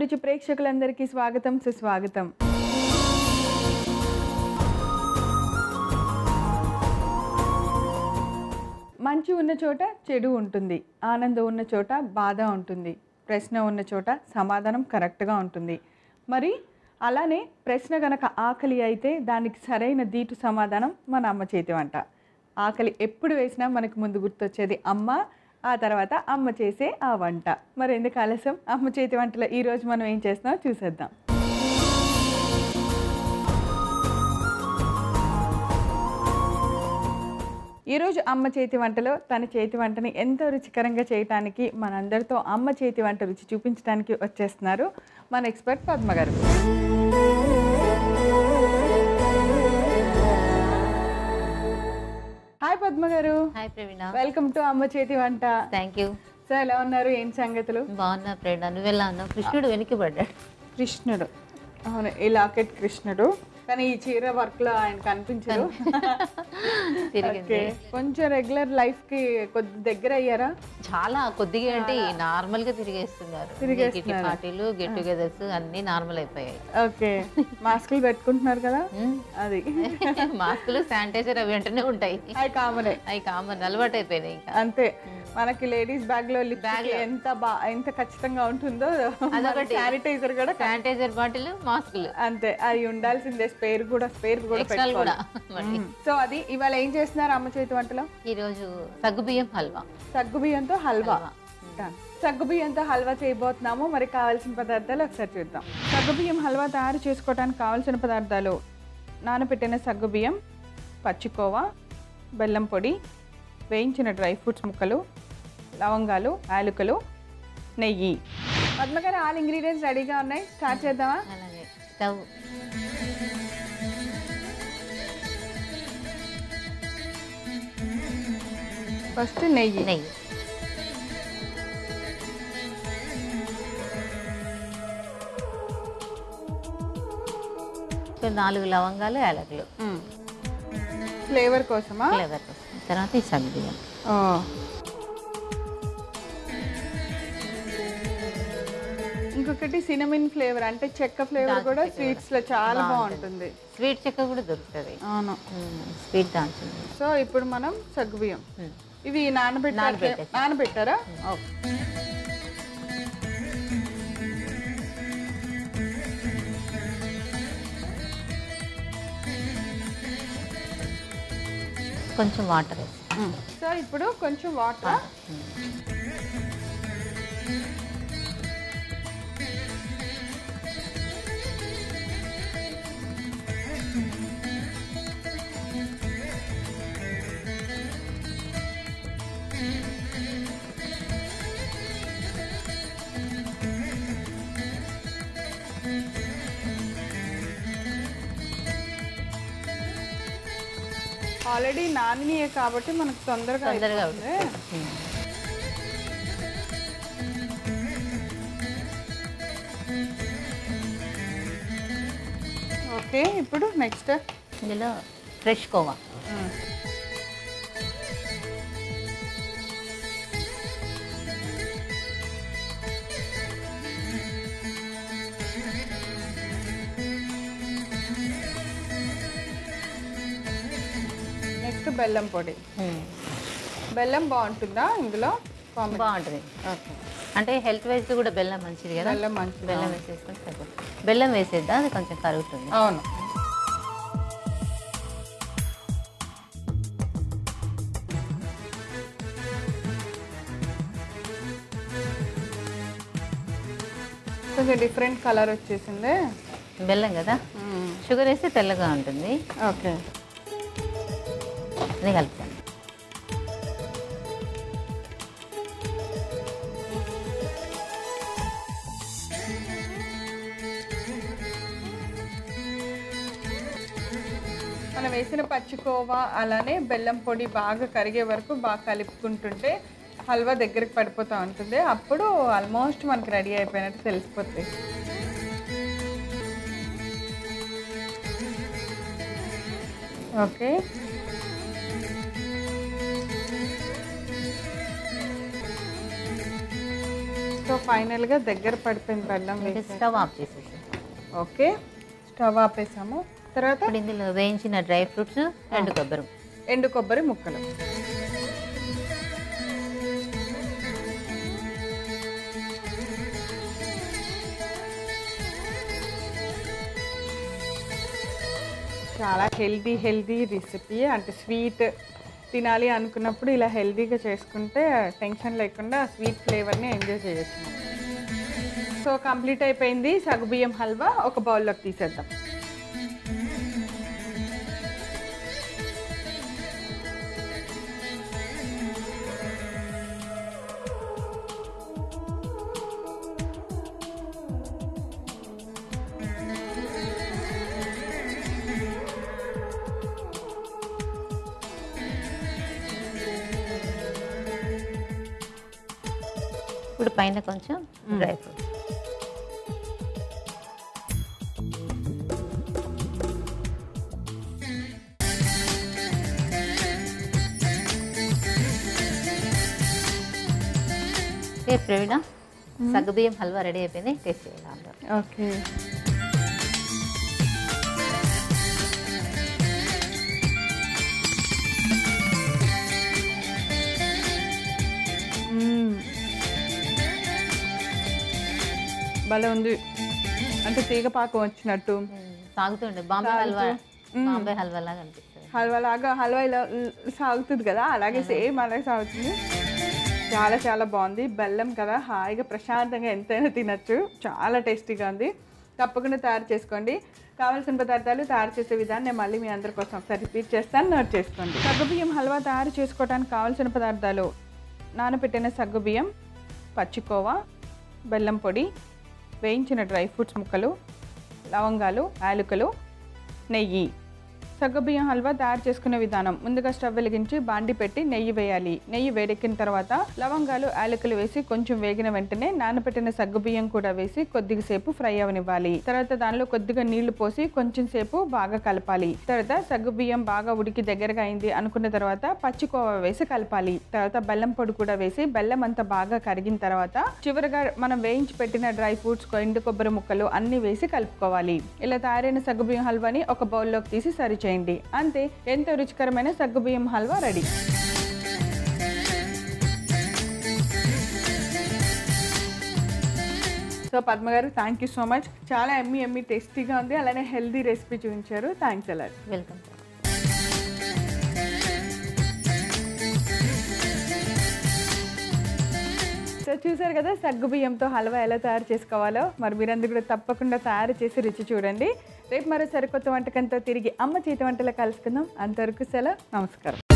అభిరుచి ప్రేక్షకులందరికీ స్వాగతం సుస్వాగతం మంచి ఉన్న చోట చెడు ఉంటుంది ఆనందం ఉన్న చోట బాధ ఉంటుంది ప్రశ్న ఉన్న చోట సమాధానం కరెక్ట్గా ఉంటుంది మరి అలానే ప్రశ్న గనక ఆకలి అయితే దానికి సరైన దీటు సమాధానం మన అమ్మ చేతి వంట ఆకలి ఎప్పుడు వేసినా మనకు ముందు గుర్తొచ్చేది అమ్మ ఆ తర్వాత అమ్మ చేసే ఆ వంట మరి ఎందుకు ఆలస్యం అమ్మ చేతి వంటలో ఈరోజు మనం ఏం చేస్తున్నామో చూసేద్దాం ఈరోజు అమ్మ చేతి వంటలో తన చేతి వంటని ఎంతో రుచికరంగా చేయటానికి మనందరితో అమ్మ చేతి వంట రుచి చూపించడానికి వచ్చేస్తున్నారు మన ఎక్స్పర్ట్ పద్మ గారు హాయ్ పద్మ గారు హాయ్ ప్రవీణ వెల్కమ్ టు అమ్మ చేతి వంట థ్యాంక్ యూ సో ఎలా ఉన్నారు ఏం సంగతులు బాగున్నా ప్రవీణ నువ్వు ఎలా ఉన్నావు కృష్ణుడు వెనక్కి పడ్డాడు కృష్ణుడు అవును ఈ లాకెట్ కృష్ణుడు కానీ ఈ చీర వర్క్ లో ఆయన కనిపించరు తిరిగింది ఓకే. కొంచెం రెగ్యులర్ లైఫ్ కి కొద్ది దగ్గర అయ్యారా చాలా కొద్దిగా అంటే నార్మల్ గా తిరిగేస్తున్నారు కిట్టి పార్టీలు గెట్ టుగెదర్స్ అన్ని నార్మల్ అయిపోయాయి ఓకే మాస్కులు పెట్టుకుంటున్నారు కదా మ్మ్. అది మాస్కులు శానిటైజర్ అవి వెంటనే ఉంటాయి అది కామనే అవి కామన్ అలవాటు అయిపోయినాయి ఇంకా అంతే మనకి లేడీస్ బ్యాగ్ లో లిప్స్టిక్ ఎంత బా ఎంత ఖచ్చితంగా ఉంటుందో అదొకటి. శానిటైజర్ కూడా శానిటైజర్ బాటిల్ మాస్కులు అంతే అది ఉండాల్సిందే స్పేర్ కూడా స్పేర్ కూడా ఎక్స్ట్రాలు కూడా మరి సో అది ఇవాళ ఏం చేస్తున్నారు అమ్మ చేతి వంటలో ఈరోజు సగ్గుబియ్యం హల్వా సగ్గు బియ్యంతో హల్వా Done. సగ్గు బియ్యంతో హల్వా చేయబోతున్నాము మరి కావాల్సిన పదార్థాలు ఒకసారి చూద్దాం సగ్గు బియ్యం హల్వా తయారు చేసుకోవడానికి కావాల్సిన పదార్థాలు నానబెట్టిన సగ్గు బియ్యం పచ్చికోవా బెల్లం పొడి వేయించిన డ్రై ఫ్రూట్స్ ముక్కలు లవంగాలు యాలకులు నెయ్యి పద్మగారు ఆల్ ఇంగ్రీడియంట్స్ రెడీగా ఉన్నాయి స్టార్ట్ చేద్దామా అలాగే స్టవ్ ఫస్ట్ నెయ్యి నెయ్యి సో నాలుగు లవంగాలు యాలకులు ఫ్లేవర్ కోసమా ఫ్లేవర్ కోసం తర్వాత ఈ సగ్గుబియ్యం ఓ. ఇంకొకటి సినమిన్ ఫ్లేవర్ అంటే చెక్క ఫ్లేవర్ కూడా స్వీట్స్ లో చాలా బాగుంటుంది స్వీట్ చెక్క కూడా దొరుకుతుంది అవును స్వీట్ దాల్చింది సో ఇప్పుడు మనం సగ్గుబియ్యం ఇవి నానబెట్టారు నానబెట్టేసి. నానబెట్టారా కొంచెం వాటర్ వేసి సో ఇప్పుడు కొంచెం వాటర్ ఆల్రెడీ నానియే కాబట్టి మనకు తొందరగా తొందరగా అయిపోతుంది. ఓకే ఇప్పుడు నెక్స్ట్ ఇందులో ఫ్రెష్ కోవా నెక్స్ట్ బెల్లం పొడి బెల్లం బాగుంటుందా ఇందులో కాంబి- బాగుంటుంది ఓకే అంటే హెల్త్ వైజ్ కూడా బెల్లం మంచిది కదా బెల్లం మంచిది బెల్లం వేసేసుకుంటే సరిపోతుంది బెల్లం వేసేద్దా అది కొంచెం కరుగుతుంది అవును కొంచెం డిఫరెంట్ కలర్ వచ్చేసింది బెల్లం కదా షుగర్ వేస్తే తెల్లగా ఉంటుంది ఓకే అది కలుపుతాను మనం వేసిన పచ్చికోవా అలానే బెల్లం పొడి బాగా కరిగే వరకు బాగా కలుపుకుంటుంటే హల్వా దగ్గరికి పడిపోతూ ఉంటుంది అప్పుడు ఆల్మోస్ట్ మనకి రెడీ అయిపోయినట్టు తెలిసిపోతుంది ఓకే సో ఫైనల్గా దగ్గర పడిపోయింది బెల్లం ఇంకా వేసి స్టవ్ ఆఫ్ చేసేసి ఓకే స్టవ్ ఆపేసాము తర్వాత ఇప్పుడు ఇందులో వేయించిన డ్రై ఫ్రూట్స్ ఎండు కొబ్బరి ఎండు కొబ్బరి ముక్కలు చాలా హెల్దీ హెల్దీ రెసిపీ అంటే స్వీట్ తినాలి అనుకున్నప్పుడు ఇలా హెల్దీగా చేసుకుంటే టెన్షన్ లేకుండా స్వీట్ ఫ్లేవర్ని ఎంజాయ్ చేయొచ్చు సో కంప్లీట్ అయిపోయింది సగ్గుబియ్యం హల్వా ఒక బౌల్లోకి తీసేద్దాం ఇప్పుడు పైన కొంచెం డ్రై ఫ్రూట్స్ ఏ ప్రవీణ సగ్గుబియ్యం హల్వా రెడీ అయిపోయింది టేస్ట్ చేయాలి అందరూ ఓకే మ్మ్. భలే ఉంది అంటే తీగ పాకం వచ్చినట్టు సాగుతుండే బాంబే హల్వా సాగుతూ. బాంబే హల్వా లాగా అనిపిస్తుంది హల్వా లాగా హల్వా ఇలా ల్- సాగుతుంది కదా అలాగే సేమ్ అలాగే సాగుతుంది చాలా చాలా బాగుంది బెల్లం కదా హాయిగా ప్రశాంతంగా ఎంతైనా తినచ్చు చాలా టేస్టీగా ఉంది తప్పకుండా తయారు చేసుకోండి కావాల్సిన పదార్థాలు తయారు చేసే విధానం నేను మళ్ళీ మీ అందరి కోసం ఒకసారి రిపీట్ చేస్తాను నోట్ చేసుకోండి సగ్గుబియ్యం హల్వా తయారు చేసుకోవడానికి కావాల్సిన పదార్థాలు నానబెట్టిన సగ్గుబియ్యం పచ్చికోవా బెల్లం పొడి వేయించిన డ్రై ఫ్రూట్స్ ముక్కలు లవంగాలు యాలకులు నెయ్యి సగ్గుబియ్యం హల్వా తయారు చేసుకునే విధానం ముందుగా స్టవ్ వెలిగించి బాండి పెట్టి నెయ్యి వేయాలి నెయ్యి వేడెక్కిన తర్వాత లవంగాలు యాలకులు వేసి కొంచెం వేగిన వెంటనే నానబెట్టిన సగ్గుబియ్యం కూడా వేసి కొద్దిగా సేపు ఫ్రై అవనివ్వాలి తర్వాత దానిలో కొద్దిగా నీళ్లు పోసి కొంచెం సేపు బాగా కలపాలి తర్వాత సగ్గుబియ్యం బాగా ఉడికి దగ్గరగా అయింది అనుకున్న తర్వాత పచ్చికోవ వేసి కలపాలి తర్వాత బెల్లం పొడి కూడా వేసి బెల్లం అంతా బాగా కరిగిన తర్వాత చివరిగా మనం వేయించి పెట్టిన డ్రై ఫ్రూట్స్ ఎండు కొబ్బరి ముక్కలు అన్ని వేసి కలుపుకోవాలి ఇలా తయారైన సగ్గుబియ్యం హల్వాని ఒక బౌల్లోకి తీసి సర్వ్ చేయండి అంతే ఎంతో రుచికరమైన సగ్గుబియ్యం హల్వా రెడీ సో పద్మ గారు థ్యాంక్ యూ సో మచ్ చాలా ఎమ్మి ఎమ్మి టేస్టీగా ఉంది అలానే హెల్దీ రెసిపీ చూపించారు థ్యాంక్స్ అలాట్ వెల్కమ్ సో చూసారు కదా సగ్గు బియ్యంతో హల్వా ఎలా తయారు చేసుకోవాలో మరి మీరందరూ కూడా తప్పకుండా తయారు చేసి రుచి చూడండి రేపు మరో సరికొత్త వంటకంతో తిరిగి అమ్మ చేతి వంటలో కలుసుకుందాం అంతవరకు సెలవు నమస్కారం